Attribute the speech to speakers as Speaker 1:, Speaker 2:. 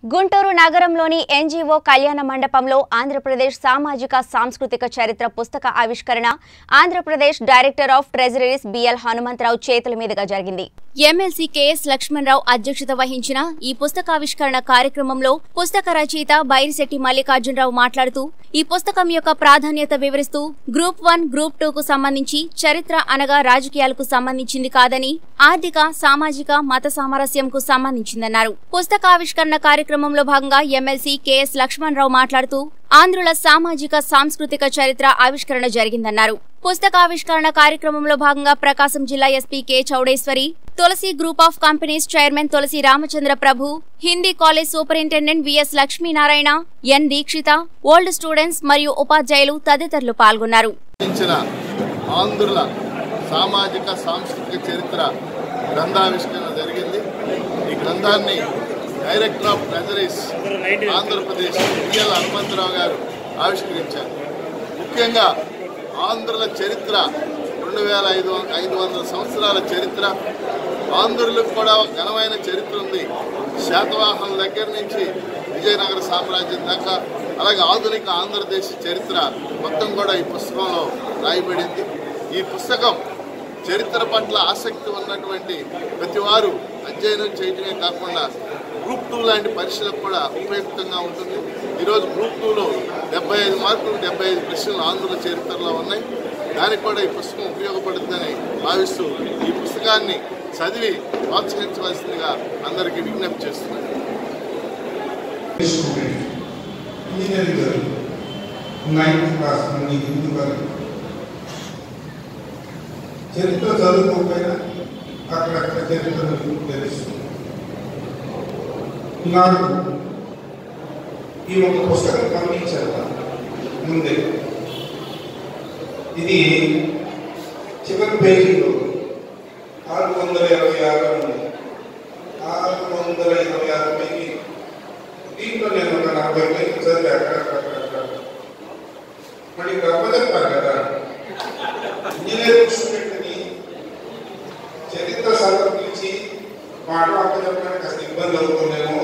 Speaker 1: గుంటూరు నగరంలోని ఎన్జీఓ కళ్యాణ మండపంలో ఆంధ్రప్రదేశ్ సామాజిక సాంస్కృతిక చరిత్ర పుస్తక ఆవిష్కరణ Andhra Pradesh director of treasuries B L Hanumantha Rao చేతుల మీదుగా జరిగింది ఎమ్మెల్సీ కెఎస్ లక్ష్మణరావు అధ్యక్షత వహించిన ఈ పుస్తకావిష్కరణ కార్యక్రమంలో పుస్తక రచయిత బైరిశెట్టి మల్లికార్జునరావు మాట్లాడుతూ ఈ పుస్తకం యొక్క ప్రాధాన్యత వివరిస్తూ గ్రూప్ వన్ గ్రూప్ టూ కు సంబంధించి చరిత్ర అనగా రాజకీయాలకు సంబంధించింది కాదని ఆర్థిక సామాజిక మత సామరస్యంకు సంబంధించిందన్నారు పుస్తకావిష్కరణ కార్యక్రమంలో భాగంగా ఎమ్మెల్సీ కెఎస్ లక్ష్మణరావు మాట్లాడుతూ ఆంధ్రుల సామాజిక సాంస్కృతిక చరిత్ర ఆవిష్కరణ జరిగిందన్నారు పుస్తకావిష్కరణ కార్యక్రమంలో భాగంగా ప్రకాశం జిల్లా SP K Chowdeswari Tulasi group of companies chairman Tulasi Ramachandra Prabhu Hindi college superintendent V S Lakshminarayana N Dikshita old students మరియు ఉపాధ్యాయులు తదితరులు పాల్గొన్నారు
Speaker 2: ఇచ్చిన ఆంధ్రుల సామాజిక సాంస్కృతిక చరిత్ర గ్రంథావిష్కరణ జరిగింది ఈ గ్రంథాన్ని director of treasuries Andhra Pradesh B L Hanumantha Rao గారు ఆవిష్కరించారు ముఖ్యంగా ఆంధ్రుల చరిత్ర రెండు వేల ఐదు వం- ఐదు వందల సంవత్సరాల చరిత్ర ఆంధ్రులకు కూడా ఒక ఘనమైన చరిత్ర ఉంది శాతవాహనుల దగ్గర నుంచి విజయనగర సామ్రాజ్యం దాకా అలాగే ఆధునిక ఆంధ్రదేశ్ చరిత్ర మొత్తం కూడా ఈ పుస్తకంలో రాయబడింది ఈ పుస్తకం చరిత్ర పట్ల ఆసక్తి ఉన్నటువంటి ప్రతి వారు అధ్యయనం చేయడమే కాకుండా గ్రూప్ టూ లాంటి పరీక్షలకు కూడా ఉపయుక్తంగా ఉంటుంది ఈరోజు గ్రూప్ టూలో డెబ్బై ఐదు మార్కులు డెబ్బై ఐదు ప్రశ్నలు ఆంధ్ర చరిత్రలో ఉన్నాయి దానికి కూడా ఈ పుస్తకం ఉపయోగపడుతుందని భావిస్తూ ఈ పుస్తకాన్ని చదివి ప్రోత్సహించవలసిందిగా అందరికీ విజ్ఞప్తి చేస్తున్నాను
Speaker 3: స్టూడెంట్ ఇంజనీరింగ్ చదువు నైన్త్ క్లాస్ నుండి హిందూ వరకు చరిత్ర చదువుకోకపోయినా అక్కడక్కడ చరిత్రను తెలుస్తుంది నాకు ఈ ఒక పుస్తకం పంపించారు ముందే ఇది చివరి పేజీలో ఆరు వందల ఇరవై ఆరు ఉంది ఆరు వందల ఇరవై ఆరు పేజీ దీంట్లో నేను ఒక నలభై పేజీలు చదివి అక్కడక్కడ మరి గొప్ప చెప్పారు కదా ఇంజనీరింగ్ స్టూడెంట్ని చరిత్ర సందర్భించి పాఠం అప్పచెప్పడానికి కాస్త ఇబ్బంది అవుతుందేమో